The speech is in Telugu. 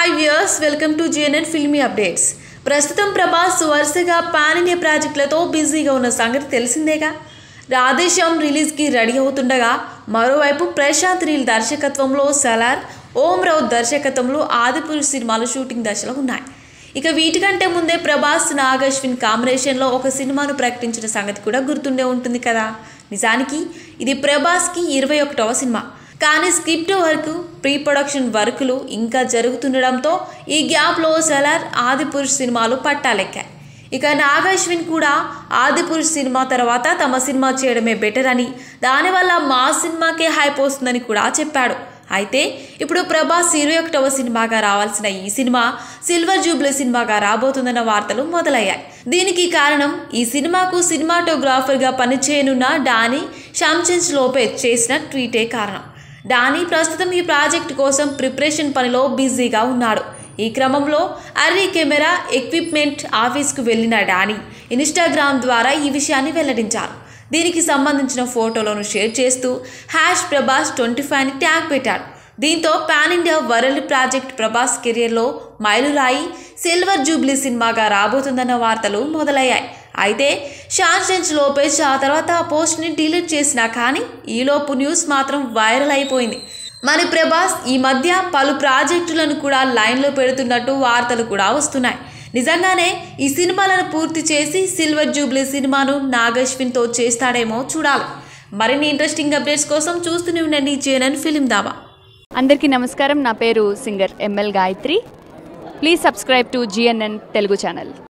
hi viewers welcome to GNN filmy updates ప్రస్తుతం ప్రభాస్ వరుసగా పాన్ ఇండియా ప్రాజెక్టులతో బిజీగా ఉన్న సంగతి తెలిసిందేగా రాధేశ్యాం రిలీజ్కి రెడీ అవుతుండగా మరోవైపు ప్రశాంత్ నీల్ దర్శకత్వంలో సలార్ ఓం రౌత్ దర్శకత్వంలో ఆదిపురుష్ సినిమాలు షూటింగ్ దశలో ఉన్నాయి ఇక వీటికంటే ముందే ప్రభాస్ నాగ్ అశ్విన్ కాంబినేషన్లో ఒక సినిమాను ప్రకటించిన సంగతి కూడా గుర్తుండే ఉంటుంది కదా నిజానికి ఇది ప్రభాస్కి ఇరవై ఒకటవ సినిమా కానీ స్క్రిప్ట్ వర్క్ ప్రీ ప్రొడక్షన్ వర్కులు ఇంకా జరుగుతుండడంతో ఈ గ్యాప్లో సెలార్ ఆదిపురుష్ సినిమాలు పట్టాలెక్కాయి ఇక నాగశ్విన్ కూడా ఆదిపురుష్ సినిమా తర్వాత తమ సినిమా చేయడమే బెటర్ అని దానివల్ల మా సినిమాకే హైప్ వస్తుందని కూడా చెప్పాడు అయితే ఇప్పుడు ప్రభాస్ ఇరవై ఒకటవ సినిమాగా రావాల్సిన ఈ సినిమా సిల్వర్ జూబ్లీ సినిమాగా రాబోతుందన్న వార్తలు మొదలయ్యాయి దీనికి కారణం ఈ సినిమాకు సినిమాటోగ్రాఫర్గా పనిచేయనున్న డానీ షామ్చెన్స్ లోపేజ్ చేసిన ట్వీటే కారణం డానీ ప్రస్తుతం ఈ ప్రాజెక్ట్ కోసం ప్రిపరేషన్ పనిలో బిజీగా ఉన్నాడు ఈ క్రమంలో అర్రీ కెమెరా ఎక్విప్మెంట్ ఆఫీస్కు వెళ్ళిన డానీ ఇన్స్టాగ్రామ్ ద్వారా ఈ విషయాన్ని వెల్లడించారు దీనికి సంబంధించిన ఫోటోలను షేర్ చేస్తూ హ్యాష్ ప్రభాస్ ట్వంటీ ఫైవ్ని ట్యాగ్ పెట్టాడు దీంతో pan India world project Prabhas కెరియర్లో మైలురాయి సిల్వర్ జూబ్లీ సినిమాగా రాబోతుందన్న వార్తలు మొదలయ్యాయి అయితే షాన్సెన్స్ లోపేజ్ ఆ తర్వాత ఆ పోస్ట్ని డిలీట్ చేసినా కానీ ఈలోపు న్యూస్ మాత్రం వైరల్ అయిపోయింది మరి ప్రభాస్ ఈ మధ్య పలు ప్రాజెక్టులను కూడా లైన్లో పెడుతున్నట్టు వార్తలు కూడా వస్తున్నాయి నిజంగానే ఈ సినిమాలను పూర్తి చేసి సిల్వర్ జూబ్లీ సినిమాను నాగశ్విన్తో చేస్తాడేమో చూడాలి మరిన్ని ఇంట్రెస్టింగ్ అప్డేట్స్ కోసం చూస్తూనే ఉండండి జేఎన్ఎన్ ఫిలిం దాబా అందరికీ నమస్కారం నా పేరు singer ML Gayatri please subscribe to GNN Telugu channel